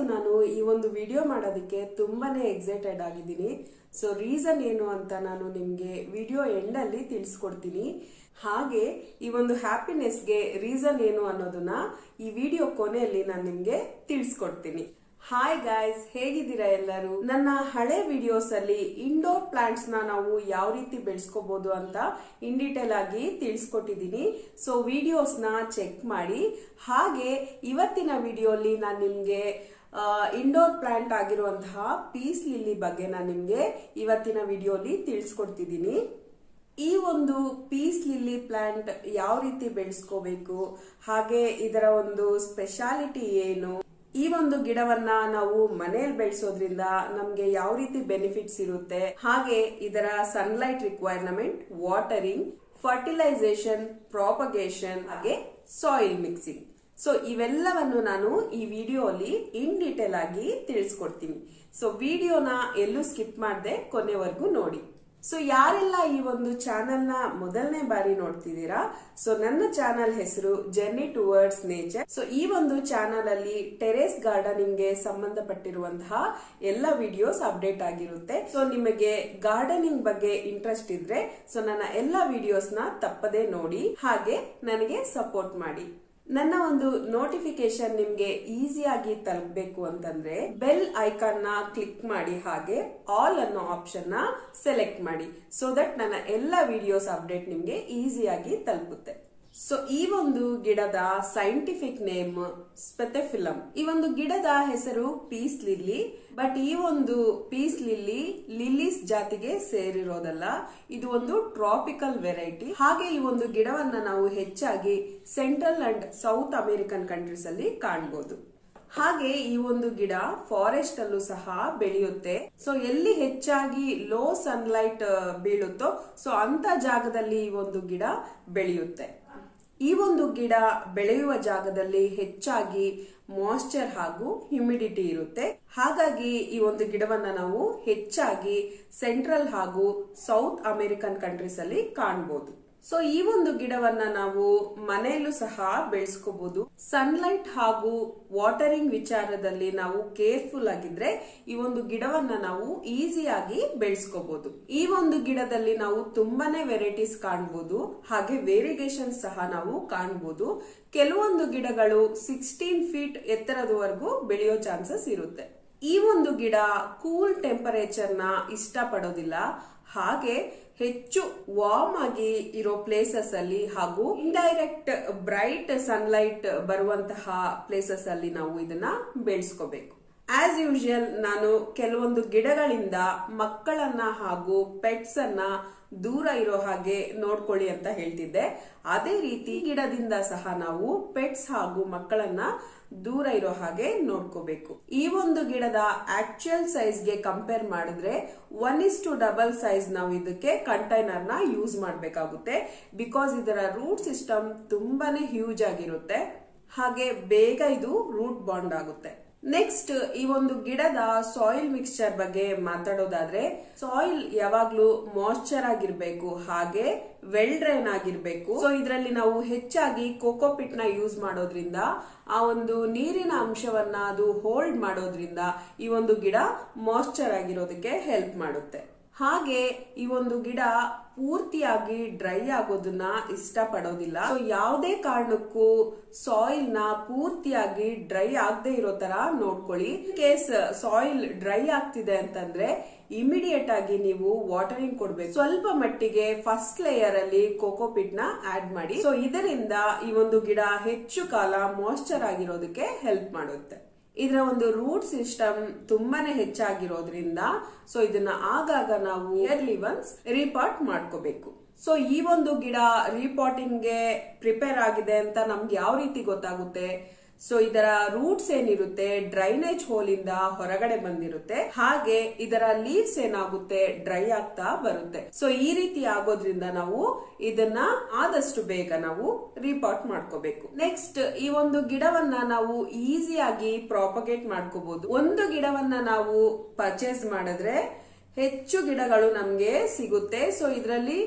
ನಾನು ಈ ಒಂದು ವಿಡಿಯೋ ಮಾಡೋದಕ್ಕೆ ತುಂಬಾನೇ ಎಕ್ಸೈಟೆಡ್ ಆಗಿದ್ದೀನಿ ಸೊ ರೀಸನ್ ಏನು ಅಂತ ನಾನು ನಿಮ್ಗೆ ವಿಡಿಯೋ ಎಂಡಲ್ಲಿ ತಿಳಿಸ್ಕೊಡ್ತೀನಿ ಹಾಗೆ ಈ ಒಂದು ಹ್ಯಾಪಿನೆಸ್ಗೆ ರೀಸನ್ ಏನು ಅನ್ನೋದನ್ನ ಈ ವಿಡಿಯೋ ಕೊನೆಯಲ್ಲಿ ನಾನು ನಿಮ್ಗೆ ತಿಳಿಸ್ಕೊಡ್ತೀನಿ ಹಾಯ್ ಗಾಯ್ಸ್ ಹೇಗಿದ್ದೀರಾ ಎಲ್ಲರೂ ನನ್ನ ಹಳೆ ವಿಡಿಯೋಸ್ ಅಲ್ಲಿ ಇಂಡೋರ್ ಪ್ಲಾಂಟ್ಸ್ ನ ನಾವು ಯಾವ ರೀತಿ ಬೆಳೆಸ್ಕೋಬಹುದು ಅಂತ ಇನ್ ಡೀಟೇಲ್ ಆಗಿ ತಿಳಿಸ್ಕೊಟ್ಟಿದ್ದೀನಿ ಸೊ ವಿಡಿಯೋಸ್ ನ ಚೆಕ್ ಮಾಡಿ ಹಾಗೆ ಇವತ್ತಿನ ವಿಡಿಯೋಲಿ ನಾನು ನಿಮ್ಗೆ ಇಂಡೋರ್ ಪ್ಲಾಂಟ್ ಆಗಿರುವಂತಹ ಪೀಸ್ ಲಿಲ್ಲಿ ಬಗ್ಗೆ ನಾನು ನಿಮ್ಗೆ ಇವತ್ತಿನ ವಿಡಿಯೋಲಿ ತಿಳಿಸ್ಕೊಡ್ತಿದ್ದೀನಿ ಈ ಒಂದು ಪೀಸ್ ಲಿಲ್ಲಿ ಪ್ಲಾಂಟ್ ಯಾವ ರೀತಿ ಬೆಳೆಸ್ಕೋಬೇಕು ಹಾಗೆ ಇದರ ಒಂದು ಸ್ಪೆಷಾಲಿಟಿ ಏನು ಈ ಒಂದು ಗಿಡವನ್ನ ನಾವು ಮನೆಯಲ್ಲಿ ಬೆಳೆಸೋದ್ರಿಂದ ನಮ್ಗೆ ಯಾವ ರೀತಿ ಬೆನಿಫಿಟ್ಸ್ ಇರುತ್ತೆ ಹಾಗೆ ಇದರ sunlight requirement watering fertilization propagation ಹಾಗೆ ಸಾಯಿಲ್ ಮಿಕ್ಸಿಂಗ್ ಸೊ ಇವೆಲ್ಲವನ್ನು ನಾನು ಈ ವಿಡಿಯೋಲಿ ಇನ್ ಡೀಟೇಲ್ ಆಗಿ ತಿಳಿಸ್ಕೊಡ್ತೀನಿ ಸೊ ವಿಡಿಯೋನ ಎಲ್ಲೂ ಸ್ಕಿಪ್ ಮಾಡದೆ ಕೊನೆವರೆಗೂ ನೋಡಿ ಸೊ ಯಾರೆಲ್ಲ ಈ ಒಂದು ಚಾನೆಲ್ ನ ಮೊದಲನೇ ಬಾರಿ ನೋಡ್ತಿದ್ದೀರಾ ಸೊ ನನ್ನ ಚಾನೆಲ್ ಹೆಸರು ಜರ್ನಿ ಟುವರ್ಡ್ಸ್ ನೇಚರ್ ಸೊ ಈ ಒಂದು ಚಾನೆಲ್ ಅಲ್ಲಿ ಟೆರೇಸ್ ಗಾರ್ಡನಿಂಗ್ ಗೆ ಸಂಬಂಧಪಟ್ಟಿರುವಂತಹ ಎಲ್ಲ ವಿಡಿಯೋಸ್ ಅಪ್ಡೇಟ್ ಆಗಿರುತ್ತೆ ಸೊ ನಿಮಗೆ ಗಾರ್ಡನಿಂಗ್ ಬಗ್ಗೆ ಇಂಟ್ರೆಸ್ಟ್ ಇದ್ರೆ ಸೊ ನನ್ನ ಎಲ್ಲ ವಿಡಿಯೋಸ್ ನ ತಪ್ಪದೆ ನೋಡಿ ಹಾಗೆ ನನಗೆ ಸಪೋರ್ಟ್ ಮಾಡಿ ನನ್ನ ಒಂದು ನೋಟಿಫಿಕೇಶನ್ ನಿಮ್ಗೆ ಈಸಿಯಾಗಿ ತಲುಪಬೇಕು ಅಂತಂದ್ರೆ ಬೆಲ್ ಐಕಾನ್ ನ ಕ್ಲಿಕ್ ಮಾಡಿ ಹಾಗೆ ಆಲ್ ಅನ್ನೋ ಆಪ್ಷನ್ ನ ಸೆಲೆಕ್ಟ್ ಮಾಡಿ ಸೊ ದಟ್ ನನ್ನ ಎಲ್ಲ ವಿಡಿಯೋಸ್ ಅಪ್ಡೇಟ್ ನಿಮ್ಗೆ ಈಸಿಯಾಗಿ ತಲುಪುತ್ತೆ ಸೊ ಈ ಒಂದು ಗಿಡದ ಸೈಂಟಿಫಿಕ್ ನೇಮ್ ಸ್ಪೆಥೆಫಿಲಮ್ ಈ ಒಂದು ಗಿಡದ ಹೆಸರು ಪೀಸ್ ಲಿಲ್ಲಿ ಬಟ್ ಈ ಒಂದು ಪೀಸ್ ಲಿಲ್ಲಿ ಲಿಲ್ಲೀಸ್ ಜಾತಿಗೆ ಸೇರಿರೋದಲ್ಲ ಇದು ಒಂದು ಟ್ರಾಪಿಕಲ್ ವೆರೈಟಿ ಹಾಗೆ ಈ ಒಂದು ಗಿಡವನ್ನ ನಾವು ಹೆಚ್ಚಾಗಿ central and South American countries ಅಲ್ಲಿ ಕಾಣಬಹುದು ಹಾಗೆ ಈ ಒಂದು ಗಿಡ ಫಾರೆಸ್ಟ್ ಅಲ್ಲೂ ಸಹ ಬೆಳೆಯುತ್ತೆ ಸೊ ಎಲ್ಲಿ ಹೆಚ್ಚಾಗಿ ಲೋ ಸನ್ಲೈಟ್ ಬೀಳುತ್ತೋ ಸೊ ಅಂತ ಜಾಗದಲ್ಲಿ ಈ ಒಂದು ಗಿಡ ಬೆಳೆಯುತ್ತೆ ಈ ಒಂದು ಗಿಡ ಬೆಳೆಯುವ ಜಾಗದಲ್ಲಿ ಹೆಚ್ಚಾಗಿ ಮಾಯ್ಶ್ಚರ್ ಹಾಗೂ ಹ್ಯುಮಿಡಿಟಿ ಇರುತ್ತೆ ಹಾಗಾಗಿ ಈ ಒಂದು ಗಿಡವನ್ನ ನಾವು ಹೆಚ್ಚಾಗಿ ಸೆಂಟ್ರಲ್ ಹಾಗೂ ಸೌತ್ ಅಮೆರಿಕನ್ ಕಂಟ್ರೀಸ್ ಅಲ್ಲಿ ಕಾಣಬಹುದು ಸೊ ಈ ಒಂದು ಗಿಡವನ್ನ ನಾವು ಮನೆಯಲ್ಲೂ ಸಹ ಬೆಳೆಸ್ಕೋಬಹುದು ಸನ್ಲೈಟ್ ಹಾಗೂ ವಾಟರಿಂಗ್ ವಿಚಾರದಲ್ಲಿ ನಾವು ಕೇರ್ಫುಲ್ ಆಗಿದ್ರೆ ಈ ಒಂದು ಗಿಡವನ್ನ ನಾವು ಈಸಿಯಾಗಿ ಬೆಳೆಸ್ಕೋಬಹುದು ಈ ಒಂದು ಗಿಡದಲ್ಲಿ ನಾವು ತುಂಬಾನೇ ವೆರೈಟೀಸ್ ಕಾಣಬಹುದು ಹಾಗೆ ವೇರಿಗೇಷನ್ ಸಹ ನಾವು ಕಾಣಬಹುದು ಕೆಲವೊಂದು ಗಿಡಗಳು ಸಿಕ್ಸ್ಟೀನ್ ಫೀಟ್ ಎತ್ತರದವರೆಗೂ ಬೆಳೆಯೋ ಚಾನ್ಸಸ್ ಇರುತ್ತೆ ಈ ಒಂದು ಗಿಡ ಕೂಲ್ ಟೆಂಪರೇಚರ್ ನ ಇಷ್ಟಪಡೋದಿಲ್ಲ ಹಾಗೆ ಹೆಚ್ಚು ವಾರ್ಮ್ ಆಗಿ ಇರೋ ಪ್ಲೇಸಸ್ ಅಲ್ಲಿ ಹಾಗೂ ಇಂಡೈರೆಕ್ಟ್ ಬ್ರೈಟ್ ಸನ್ಲೈಟ್ ಬರುವಂತಹ ಪ್ಲೇಸಸ್ ಅಲ್ಲಿ ನಾವು ಇದನ್ನ ಬೆಳೆಸ್ಕೋಬೇಕು ಆಸ್ ಯೂಶುವಲ್ ನಾನು ಕೆಲವೊಂದು ಗಿಡಗಳಿಂದ ಮಕ್ಕಳನ್ನ ಹಾಗೂ ಪೆಟ್ಸ್ ಅನ್ನ ದೂರ ಇರೋ ಹಾಗೆ ನೋಡ್ಕೊಳ್ಳಿ ಅಂತ ಹೇಳ್ತಿದ್ದೆ ಅದೇ ರೀತಿ ಗಿಡದಿಂದ ಸಹ ನಾವು ಪೆಟ್ಸ್ ಹಾಗೂ ಮಕ್ಕಳನ್ನ ದೂರ ಇರೋ ಹಾಗೆ ನೋಡ್ಕೋಬೇಕು ಈ ಒಂದು ಗಿಡದ ಆಕ್ಚುಯಲ್ ಸೈಜ್ಗೆ ಕಂಪೇರ್ ಮಾಡಿದ್ರೆ one is to double size ನಾವು ಇದಕ್ಕೆ ಕಂಟೈನರ್ ನ ಯೂಸ್ ಮಾಡಬೇಕಾಗುತ್ತೆ ಬಿಕಾಸ್ ಇದರ ರೂಟ್ ಸಿಸ್ಟಮ್ ತುಂಬಾನೇ ಹ್ಯೂಜ್ ಆಗಿರುತ್ತೆ ಹಾಗೆ ಬೇಗ ಇದು ರೂಟ್ ಬಾಂಡ್ ಆಗುತ್ತೆ ನೆಕ್ಸ್ಟ್ ಈ ಒಂದು ಗಿಡದ ಸಾಯಿಲ್ ಮಿಕ್ಸ್ಚರ್ ಬಗ್ಗೆ ಮಾತಾಡೋದಾದ್ರೆ ಸಾಯಿಲ್ ಯಾವಾಗ್ಲೂ ಮಾಯ್ಶ್ಚರ್ ಆಗಿರ್ಬೇಕು ಹಾಗೆ ವೆಲ್ ಡ್ರೈನ್ ಆಗಿರ್ಬೇಕು ಸೊ ಇದರಲ್ಲಿ ನಾವು ಹೆಚ್ಚಾಗಿ ಕೋಕೋಪಿಟ್ ನ ಯೂಸ್ ಮಾಡೋದ್ರಿಂದ ಆ ಒಂದು ನೀರಿನ ಅಂಶವನ್ನ ಅದು ಹೋಲ್ಡ್ ಮಾಡೋದ್ರಿಂದ ಈ ಒಂದು ಗಿಡ ಮಾಯ್ಶ್ಚರ್ ಆಗಿರೋದಕ್ಕೆ ಹೆಲ್ಪ್ ಮಾಡುತ್ತೆ ಹಾಗೆ ಈ ಒಂದು ಗಿಡ ಪೂರ್ತಿಯಾಗಿ ಡ್ರೈ ಆಗೋದನ್ನ ಇಷ್ಟಪಡೋದಿಲ್ಲ ಸೊ ಯಾವುದೇ ಕಾರಣಕ್ಕೂ ಸಾಯಿಲ್ ನ ಪೂರ್ತಿಯಾಗಿ ಡ್ರೈ ಆಗದೆ ಇರೋ ತರ ನೋಡ್ಕೊಳ್ಳಿ ಕೇಸ್ ಸಾಯಿಲ್ ಡ್ರೈ ಆಗ್ತಿದೆ ಅಂತಂದ್ರೆ ಇಮಿಡಿಯೇಟ್ ಆಗಿ ನೀವು ವಾಟರಿಂಗ್ ಕೊಡ್ಬೇಕು ಸ್ವಲ್ಪ ಮಟ್ಟಿಗೆ ಫಸ್ಟ್ ಲೇಯರ್ ಅಲ್ಲಿ ಕೋಕೋಪಿಟ್ ನ ಆಡ್ ಮಾಡಿ ಸೊ ಇದರಿಂದ ಈ ಒಂದು ಗಿಡ ಹೆಚ್ಚು ಕಾಲ ಮಾಯ್ಶ್ಚರ್ ಆಗಿರೋದಕ್ಕೆ ಹೆಲ್ಪ್ ಮಾಡುತ್ತೆ ಇದರ ಒಂದು ರೂಟ್ ಸಿಸ್ಟಮ್ ತುಂಬಾನೇ ಹೆಚ್ಚಾಗಿರೋದ್ರಿಂದ ಸೊ ಇದನ್ನ ಆಗಾಗ ನಾವು ಇಯರ್ಲಿ ಒನ್ಸ್ ರಿಪಾರ್ಟ್ ಮಾಡ್ಕೋಬೇಕು ಸೊ ಈ ಒಂದು ಗಿಡ ರಿಪಾರ್ಟಿಂಗ್ಗೆ ಪ್ರಿಪೇರ್ ಆಗಿದೆ ಅಂತ ನಮ್ಗೆ ಯಾವ ರೀತಿ ಗೊತ್ತಾಗುತ್ತೆ ಸೊ ಇದರ ರೂಟ್ಸ್ ಏನಿರುತ್ತೆ ಡ್ರೈನೇಜ್ ಹೋಲ್ ಇಂದ ಹೊರಗಡೆ ಬಂದಿರುತ್ತೆ ಹಾಗೆ ಇದರ ಲೀವ್ಸ್ ಏನಾಗುತ್ತೆ ಡ್ರೈ ಆಗ್ತಾ ಬರುತ್ತೆ ಸೊ ಈ ರೀತಿ ಆಗೋದ್ರಿಂದ ನಾವು ಇದನ್ನ ಆದಷ್ಟು ಬೇಗ ನಾವು ರಿಪಾರ್ಟ್ ಮಾಡ್ಕೋಬೇಕು ನೆಕ್ಸ್ಟ್ ಈ ಒಂದು ಗಿಡವನ್ನ ನಾವು ಈಸಿಯಾಗಿ ಪ್ರಾಪಗೇಟ್ ಮಾಡ್ಕೋಬಹುದು ಒಂದು ಗಿಡವನ್ನ ನಾವು ಪರ್ಚೇಸ್ ಮಾಡಿದ್ರೆ ಹೆಚ್ಚು ಗಿಡಗಳು ನಮ್ಗೆ ಸಿಗುತ್ತೆ ಸೊ ಇದರಲ್ಲಿ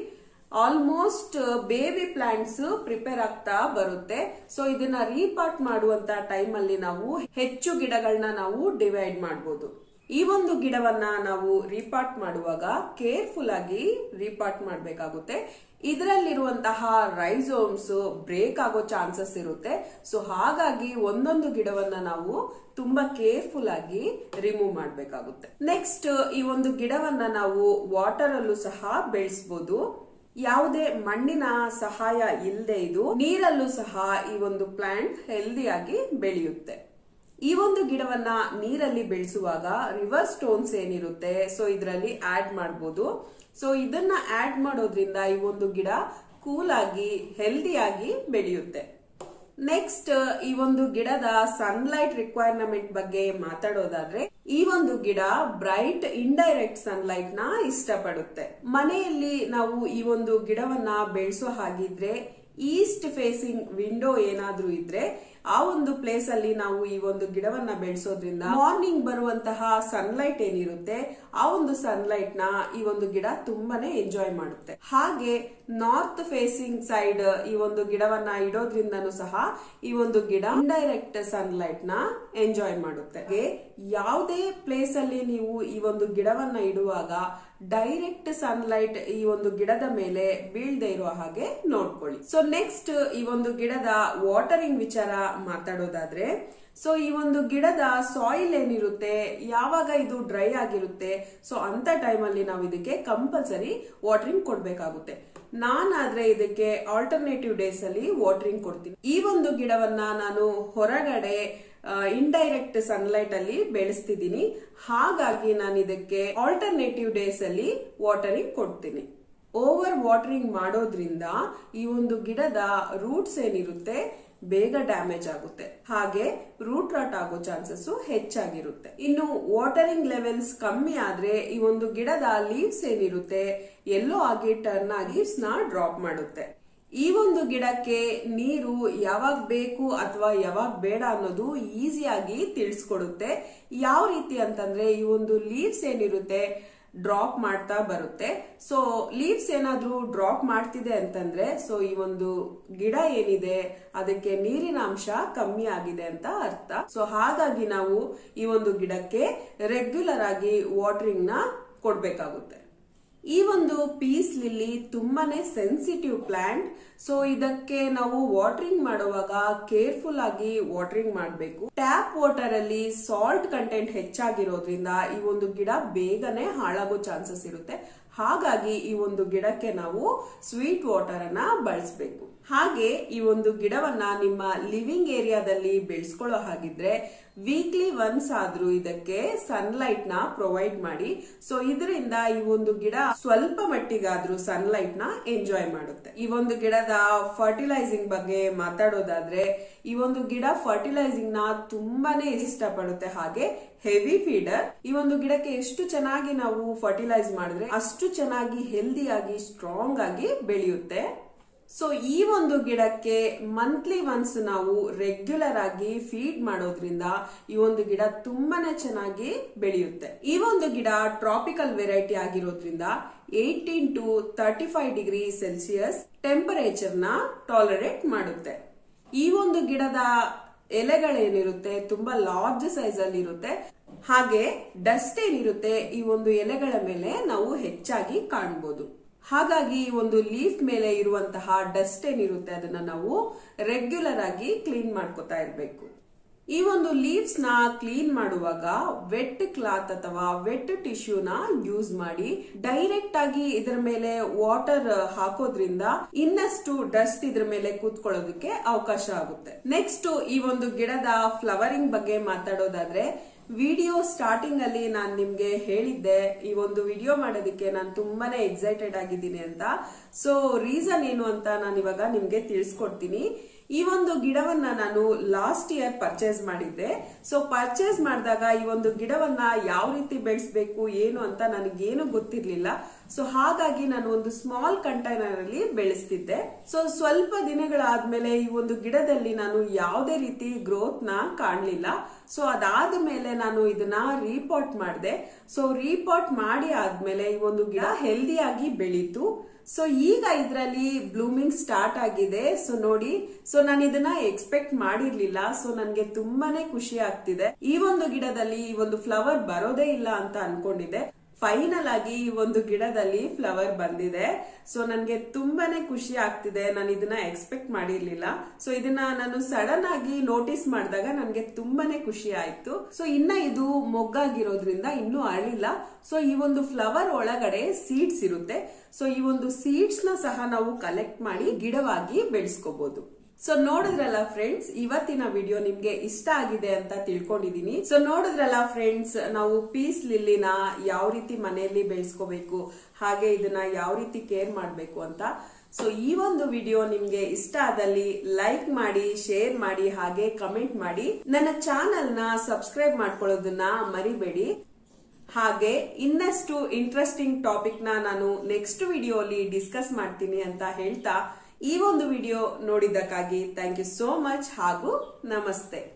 ಆಲ್ಮೋಸ್ಟ್ ಬೇಬಿ ಪ್ಲಾಂಟ್ಸ್ ಪ್ರಿಪೇರ್ ಆಗ್ತಾ ಬರುತ್ತೆ ಸೊ ಇದನ್ನ ರೀಪಾರ್ಟ್ ಮಾಡುವಂತ ಟೈಮ್ ಅಲ್ಲಿ ನಾವು ಹೆಚ್ಚು ಗಿಡಗಳನ್ನ ನಾವು ಡಿವೈಡ್ ಮಾಡಬಹುದು ಈ ಒಂದು ಗಿಡವನ್ನ ನಾವು ರೀಪಾರ್ಟ್ ಮಾಡುವಾಗ ಕೇರ್ಫುಲ್ ಆಗಿ ರೀಪಾರ್ಟ್ ಮಾಡಬೇಕಾಗುತ್ತೆ ಇದರಲ್ಲಿರುವಂತಹ ರೈಸೋಮ್ಸ್ ಬ್ರೇಕ್ ಆಗೋ ಚಾನ್ಸಸ್ ಇರುತ್ತೆ ಸೊ ಹಾಗಾಗಿ ಒಂದೊಂದು ಗಿಡವನ್ನ ನಾವು ತುಂಬಾ ಕೇರ್ಫುಲ್ ಆಗಿ ರಿಮೂವ್ ಮಾಡಬೇಕಾಗುತ್ತೆ ನೆಕ್ಸ್ಟ್ ಈ ಒಂದು ಗಿಡವನ್ನ ನಾವು ವಾಟರ್ ಅಲ್ಲೂ ಸಹ ಬೆಳೆಸಬಹುದು ಯಾವುದೇ ಮಣ್ಣಿನ ಸಹಾಯ ಇಲ್ಲದೆ ಇದು ನೀರಲ್ಲೂ ಸಹ ಈ ಒಂದು ಪ್ಲಾಂಟ್ ಹೆಲ್ದಿಯಾಗಿ ಬೆಳೆಯುತ್ತೆ ಈ ಒಂದು ಗಿಡವನ್ನ ನೀರಲ್ಲಿ ಬೆಳೆಸುವಾಗ ರಿವರ್ ಸ್ಟೋನ್ಸ್ ಏನಿರುತ್ತೆ ಸೊ ಇದರಲ್ಲಿ ಆಡ್ ಮಾಡಬಹುದು ಸೊ ಇದನ್ನ ಆಡ್ ಮಾಡೋದ್ರಿಂದ ಈ ಒಂದು ಗಿಡ ಕೂಲ್ ಆಗಿ ಹೆಲ್ದಿಯಾಗಿ ಬೆಳೆಯುತ್ತೆ ನೆಕ್ಸ್ಟ್ ಈ ಒಂದು ಗಿಡದ ಸನ್ಲೈಟ್ ರಿಕ್ವೈರ್ಮೆಂಟ್ ಬಗ್ಗೆ ಮಾತಾಡೋದಾದ್ರೆ ಈ ಒಂದು ಗಿಡ ಬ್ರೈಟ್ ಇಂಡೈರೆಕ್ಟ್ ಸನ್ಲೈಟ್ ನ ಇಷ್ಟಪಡುತ್ತೆ ಮನೆಯಲ್ಲಿ ನಾವು ಈ ಒಂದು ಗಿಡವನ್ನ ಬೆಳೆಸೋ ಹಾಗಿದ್ರೆ ಈಸ್ಟ್ ಫೇಸಿಂಗ್ ವಿಂಡೋ ಏನಾದ್ರೂ ಇದ್ರೆ ಆ ಒಂದು ಪ್ಲೇಸ್ ಅಲ್ಲಿ ನಾವು ಈ ಒಂದು ಗಿಡವನ್ನ ಬೆಳೆಸೋದ್ರಿಂದ ಮಾರ್ನಿಂಗ್ ಬರುವಂತಹ ಸನ್ಲೈಟ್ ಏನಿರುತ್ತೆ ಆ ಒಂದು ಸನ್ಲೈಟ್ ನ ಈ ಒಂದು ಗಿಡ ತುಂಬಾನೇ ಎಂಜಾಯ್ ಮಾಡುತ್ತೆ ಹಾಗೆ ನಾರ್ತ್ ಫೇಸಿಂಗ್ ಸೈಡ್ ಈ ಒಂದು ಗಿಡವನ್ನ ಇಡೋದ್ರಿಂದನೂ ಸಹ ಈ ಒಂದು ಗಿಡ ಇಂಡೈರೆಕ್ಟ್ ಸನ್ಲೈಟ್ ನ ಎಂಜಾಯ್ ಮಾಡುತ್ತೆ ಹಾಗೆ ಯಾವುದೇ ಪ್ಲೇಸ್ ಅಲ್ಲಿ ನೀವು ಈ ಒಂದು ಗಿಡವನ್ನ ಇಡುವಾಗ ಡೈರೆಕ್ಟ್ ಸನ್ಲೈಟ್ ಈ ಒಂದು ಗಿಡದ ಮೇಲೆ ಬೀಳ್ದೆ ಇರುವ ಹಾಗೆ ನೋಡ್ಕೊಳ್ಳಿ ಸೊ ನೆಕ್ಸ್ಟ್ ಈ ಒಂದು ಗಿಡದ ವಾಟರಿಂಗ್ ವಿಚಾರ ಮಾತಾಡೋದಾದ್ರೆ ಸೊ ಈ ಒಂದು ಗಿಡದ ಸಾಯಿಲ್ ಏನಿರುತ್ತೆ ಯಾವಾಗ ಇದು ಡ್ರೈ ಆಗಿರುತ್ತೆ ಸೊ ಅಂತ ಟೈಮಲ್ಲಿ ನಾವು ಇದಕ್ಕೆ ಕಂಪಲ್ಸರಿ ವಾಟರಿಂಗ್ ಕೊಡ್ಬೇಕಾಗುತ್ತೆ ನಾನಾದ್ರೆ ಇದಕ್ಕೆ ಆಲ್ಟರ್ನೇಟಿವ್ ಡೇಸ್ ಅಲ್ಲಿ ವಾಟರಿಂಗ್ ಕೊಡ್ತೀನಿ ಈ ಒಂದು ಗಿಡವನ್ನ ನಾನು ಹೊರಗಡೆ ಇಂಡೈರೆಕ್ಟ್ ಸನ್ಲೈಟ್ ಅಲ್ಲಿ ಬೆಳೆಸ್ತಿದ್ದೀನಿ ಹಾಗಾಗಿ ನಾನು ಇದಕ್ಕೆ ಆಲ್ಟರ್ನೇಟಿವ್ ಡೇಸ್ ಅಲ್ಲಿ ವಾಟರಿಂಗ್ ಕೊಡ್ತೀನಿ ಓವರ್ ವಾಟರಿಂಗ್ ಮಾಡೋದ್ರಿಂದ ಈ ಒಂದು ಗಿಡದ ರೂಟ್ಸ್ ಏನಿರುತ್ತೆ ಬೇಗ ಡ್ಯಾಮೇಜ್ ಆಗುತ್ತೆ ಹಾಗೆ ರೂಟ್ ರಾಟ್ ಆಗೋ ಚಾನ್ಸಸ್ ಹೆಚ್ಚಾಗಿರುತ್ತೆ ಇನ್ನು ವಾಟರಿಂಗ್ ಲೆವೆಲ್ಸ್ ಕಮ್ಮಿ ಆದ್ರೆ ಈ ಒಂದು ಗಿಡದ ಲೀವ್ಸ್ ಏನಿರುತ್ತೆ ಎಲ್ಲೋ ಆಗಿ ಟರ್ನ್ ಆಗಿ ನ ಡ್ರಾಪ್ ಮಾಡುತ್ತೆ ಈ ಒಂದು ಗಿಡಕ್ಕೆ ನೀರು ಯಾವಾಗ ಬೇಕು ಅಥವಾ ಯಾವಾಗ ಬೇಡ ಅನ್ನೋದು ಈಸಿಯಾಗಿ ತಿಳಿಸ್ಕೊಡುತ್ತೆ ಯಾವ ರೀತಿ ಅಂತಂದ್ರೆ ಈ ಒಂದು ಲೀವ್ಸ್ ಏನಿರುತ್ತೆ ಡ್ರಾಪ್ ಮಾಡ್ತಾ ಬರುತ್ತೆ ಸೊ ಲೀವ್ಸ್ ಏನಾದ್ರೂ ಡ್ರಾಪ್ ಮಾಡ್ತಿದೆ ಅಂತಂದ್ರೆ ಸೊ ಈ ಒಂದು ಗಿಡ ಏನಿದೆ ಅದಕ್ಕೆ ನೀರಿನ ಅಂಶ ಕಮ್ಮಿ ಆಗಿದೆ ಅಂತ ಅರ್ಥ ಸೊ ಹಾಗಾಗಿ ನಾವು ಈ ಒಂದು ಗಿಡಕ್ಕೆ ರೆಗ್ಯುಲರ್ ಆಗಿ ವಾಟರಿಂಗ್ ನ ಕೊಡ್ಬೇಕಾಗುತ್ತೆ ಈ ಒಂದು ಪೀಸ್ ಲಿಲ್ಲಿ ತುಂಬಾನೇ ಸೆನ್ಸಿಟಿವ್ ಪ್ಲಾಂಟ್ ಸೊ ಇದಕ್ಕೆ ನಾವು ವಾಟರಿಂಗ್ ಮಾಡುವಾಗ ಕೇರ್ಫುಲ್ ಆಗಿ ವಾಟರಿಂಗ್ ಮಾಡಬೇಕು ಟ್ಯಾಪ್ ವಾಟರ್ ಅಲ್ಲಿ ಸಾಲ್ಟ್ ಕಂಟೆಂಟ್ ಹೆಚ್ಚಾಗಿರೋದ್ರಿಂದ ಈ ಒಂದು ಗಿಡ ಬೇಗನೆ ಹಾಳಾಗೋ ಚಾನ್ಸಸ್ ಇರುತ್ತೆ ಹಾಗಾಗಿ ಈ ಒಂದು ಗಿಡಕ್ಕೆ ನಾವು ಸ್ವೀಟ್ ವಾಟರ್ ಅನ್ನ ಬಳಸಬೇಕು ಹಾಗೆ ಈ ಒಂದು ಗಿಡವನ್ನ ನಿಮ್ಮ ಲಿವಿಂಗ್ ಏರಿಯಾದಲ್ಲಿ ಬೆಳೆಸ್ಕೊಳ್ಳೋ ಹಾಗಿದ್ರೆ ವೀಕ್ಲಿ ಒನ್ಸ್ ಆದ್ರೂ ಇದಕ್ಕೆ ಸನ್ಲೈಟ್ ನ ಪ್ರೊವೈಡ್ ಮಾಡಿ ಸೊ ಇದರಿಂದ ಈ ಒಂದು ಗಿಡ ಸ್ವಲ್ಪ ಮಟ್ಟಿಗಾದ್ರೂ ಸನ್ಲೈಟ್ ನ ಎಂಜಾಯ್ ಮಾಡುತ್ತೆ ಈ ಒಂದು ಗಿಡದ ಫರ್ಟಿಲೈಸಿಂಗ್ ಬಗ್ಗೆ ಮಾತಾಡೋದಾದ್ರೆ ಈ ಒಂದು ಗಿಡ ಫರ್ಟಿಲೈಸಿಂಗ್ ನ ತುಂಬಾನೇ ಇಷ್ಟಪಡುತ್ತೆ ಹಾಗೆ ಹೆವಿ ಫೀಡರ್ ಈ ಒಂದು ಗಿಡಕ್ಕೆ ಎಷ್ಟು ಚೆನ್ನಾಗಿ ನಾವು ಫರ್ಟಿಲೈಸ್ ಮಾಡಿದ್ರೆ ಅಷ್ಟು ಚೆನ್ನಾಗಿ ಹೆಲ್ದಿಯಾಗಿ ಸ್ಟ್ರಾಂಗ್ ಆಗಿ ಬೆಳೆಯುತ್ತೆ ಸೊ ಈ ಒಂದು ಗಿಡಕ್ಕೆ ಮಂತ್ಲಿ ಒನ್ಸ್ ನಾವು ರೆಗ್ಯುಲರ್ ಆಗಿ ಫೀಡ್ ಮಾಡೋದ್ರಿಂದ ಈ ಒಂದು ಗಿಡ ತುಂಬಾನೇ ಚೆನ್ನಾಗಿ ಬೆಳೆಯುತ್ತೆ ಈ ಒಂದು ಗಿಡ ಟ್ರಾಪಿಕಲ್ ವೆರೈಟಿ ಆಗಿರೋದ್ರಿಂದ eighteen to thirty five degree Celsius temperature ನ ಟಾಲರೇಟ್ ಮಾಡುತ್ತೆ ಈ ಒಂದು ಗಿಡದ ಎಲೆಗಳೇನಿರುತ್ತೆ ತುಂಬಾ ಲಾರ್ಜ್ ಸೈಜ್ ಅಲ್ಲಿ ಇರುತ್ತೆ ಹಾಗೆ ಡಸ್ಟ್ ಏನಿರುತ್ತೆ ಈ ಒಂದು ಎಲೆಗಳ ಮೇಲೆ ನಾವು ಹೆಚ್ಚಾಗಿ ಕಾಣಬಹುದು ಹಾಗಾಗಿ ಈ ಒಂದು ಲೀಫ್ ಮೇಲೆ ಇರುವಂತಹ ಡಸ್ಟ್ ಏನಿರುತ್ತೆ ಅದನ್ನ ನಾವು ರೆಗ್ಯುಲರ್ ಆಗಿ ಕ್ಲೀನ್ ಮಾಡ್ಕೋತಾ ಇರಬೇಕು ಈ ಒಂದು ಲೀವ್ಸ್ ನ ಕ್ಲೀನ್ ಮಾಡುವಾಗ ವೆಟ್ ಕ್ಲಾತ್ ಅಥವಾ ವೆಟ್ ಟಿಶ್ಯೂನ ಯೂಸ್ ಮಾಡಿ ಡೈರೆಕ್ಟ್ ಆಗಿ ಇದರ ಮೇಲೆ ವಾಟರ್ ಹಾಕೋದ್ರಿಂದ ಇನ್ನಷ್ಟು ಡಸ್ಟ್ ಇದ್ರ ಮೇಲೆ ಕೂತ್ಕೊಳ್ಳೋದಕ್ಕೆ ಅವಕಾಶ ಆಗುತ್ತೆ ನೆಕ್ಸ್ಟ್ ಈ ಒಂದು ಗಿಡದ ಫ್ಲವರಿಂಗ್ ಬಗ್ಗೆ ಮಾತಾಡೋದಾದ್ರೆ ವಿಡಿಯೋ ಸ್ಟಾರ್ಟಿಂಗ್ ಅಲ್ಲಿ ನಾನು ನಿಮ್ಗೆ ಹೇಳಿದ್ದೆ ಈ ಒಂದು ವಿಡಿಯೋ ಮಾಡೋದಕ್ಕೆ ನಾನು ತುಂಬಾನೇ ಎಕ್ಸೈಟೆಡ್ ಆಗಿದ್ದೀನಿ ಅಂತ ಸೊ ರೀಸನ್ ಏನು ಅಂತ ನಾನು ಇವಾಗ ನಿಮ್ಗೆ ತಿಳಿಸ್ಕೊಡ್ತೀನಿ ಈ ಒಂದು ಗಿಡವನ್ನ ನಾನು ಲಾಸ್ಟ್ ಇಯರ್ ಪರ್ಚೇಸ್ ಮಾಡಿದ್ದೆ ಸೊ ಪರ್ಚೇಸ್ ಮಾಡಿದಾಗ ಈ ಒಂದು ಗಿಡವನ್ನ ಯಾವ ರೀತಿ ಬೆಳೆಸಬೇಕು ಏನು ಅಂತ ನನಗೇನು ಗೊತ್ತಿರ್ಲಿಲ್ಲ ಸೊ ಹಾಗಾಗಿ ನಾನು ಒಂದು ಸ್ಮಾಲ್ ಕಂಟೈನರ್ ಅಲ್ಲಿ ಬೆಳೆಸ್ತಿದ್ದೆ ಸೊ ಸ್ವಲ್ಪ ದಿನಗಳಾದ್ಮೇಲೆ ಈ ಒಂದು ಗಿಡದಲ್ಲಿ ನಾನು ಯಾವುದೇ ರೀತಿ ಗ್ರೋತ್ ನ ಕಾಣಲಿಲ್ಲ ಸೊ ಅದಾದ ಮೇಲೆ ನಾನು ಇದನ್ನ ರೀಪಾಟ್ ಮಾಡಿದೆ ಸೊ ರೀಪಾಟ್ ಮಾಡಿ ಆದ್ಮೇಲೆ ಈ ಒಂದು ಗಿಡ ಹೆಲ್ದಿಯಾಗಿ ಬೆಳೀತು ಸೊ ಈಗ ಇದರಲ್ಲಿ ಬ್ಲೂಮಿಂಗ್ ಸ್ಟಾರ್ಟ್ ಆಗಿದೆ ಸೊ ನೋಡಿ ಸೊ ನಾನು ಇದನ್ನ ಎಕ್ಸ್ಪೆಕ್ಟ್ ಮಾಡಿರ್ಲಿಲ್ಲ ಸೊ ನನ್ಗೆ ತುಂಬಾನೇ ಖುಷಿ ಆಗ್ತಿದೆ ಈ ಒಂದು ಗಿಡದಲ್ಲಿ ಈ ಒಂದು ಫ್ಲವರ್ ಬರೋದೇ ಇಲ್ಲ ಅಂತ ಅನ್ಕೊಂಡಿದ್ದೆ ಫೈನಲ್ ಆಗಿ ಈ ಒಂದು ಗಿಡದಲ್ಲಿ ಫ್ಲವರ್ ಬಂದಿದೆ ಸೊ ನನ್ಗೆ ತುಂಬಾನೇ ಖುಷಿ ಆಗ್ತಿದೆ ನಾನು ಇದನ್ನ ಎಕ್ಸ್ಪೆಕ್ಟ್ ಮಾಡಿರ್ಲಿಲ್ಲ ಸೊ ಇದನ್ನ ನಾನು ಸಡನ್ ಆಗಿ ನೋಟಿಸ್ ಮಾಡಿದಾಗ ನನ್ಗೆ ತುಂಬಾನೇ ಖುಷಿ ಆಯ್ತು ಸೊ ಇನ್ನ ಇದು ಮೊಗ್ಗಾಗಿರೋದ್ರಿಂದ ಇನ್ನೂ ಅರಳಿಲ್ಲ ಸೊ ಈ ಒಂದು ಫ್ಲವರ್ ಒಳಗಡೆ ಸೀಡ್ಸ್ ಇರುತ್ತೆ ಸೊ ಈ ಒಂದು ಸೀಡ್ಸ್ ನ ಸಹ ನಾವು ಕಲೆಕ್ಟ್ ಮಾಡಿ ಗಿಡವಾಗಿ ಬೆಳೆಸ್ಕೋಬಹುದು ಸೊ ನೋಡಿದ್ರಲ್ಲ ಫ್ರೆಂಡ್ಸ್ ಇವತ್ತಿನ ವಿಡಿಯೋ ನಿಮ್ಗೆ ಇಷ್ಟ ಆಗಿದೆ ಅಂತ ತಿಳ್ಕೊಂಡಿದೀನಿ ಸೊ ನೋಡಿದ್ರಲ್ಲ ಫ್ರೆಂಡ್ಸ್ ನಾವು ಪೀಸ್ ಲಿಲ್ಲಿನ ಯಾವ ರೀತಿ ಮನೆಯಲ್ಲಿ ಬೆಳೆಸ್ಕೋಬೇಕು ಹಾಗೆ ಇದನ್ನ ಯಾವ ರೀತಿ ಕೇರ್ ಮಾಡಬೇಕು ಅಂತ ಸೊ ಈ ಒಂದು ವಿಡಿಯೋ ನಿಮ್ಗೆ ಇಷ್ಟ ಆದಲ್ಲಿ ಲೈಕ್ ಮಾಡಿ ಶೇರ್ ಮಾಡಿ ಹಾಗೆ ಕಮೆಂಟ್ ಮಾಡಿ ನನ್ನ ಚಾನೆಲ್ ನ ಸಬ್ಸ್ಕ್ರೈಬ್ ಮಾಡ್ಕೊಳ್ಳೋದನ್ನ ಮರಿಬೇಡಿ ಹಾಗೆ ಇನ್ನಷ್ಟು ಇಂಟ್ರೆಸ್ಟಿಂಗ್ ಟಾಪಿಕ್ ನ ನಾನು ನೆಕ್ಸ್ಟ್ ವಿಡಿಯೋ ಅಲ್ಲಿ ಡಿಸ್ಕಸ್ ಮಾಡ್ತೀನಿ ಅಂತ ಹೇಳ್ತಾ ಈ ಒಂದು ವಿಡಿಯೋ ನೋಡಿದ್ದಕ್ಕಾಗಿ ಥ್ಯಾಂಕ್ ಯು ಸೋ ಮಚ್ ಹಾಗೂ ನಮಸ್ತೆ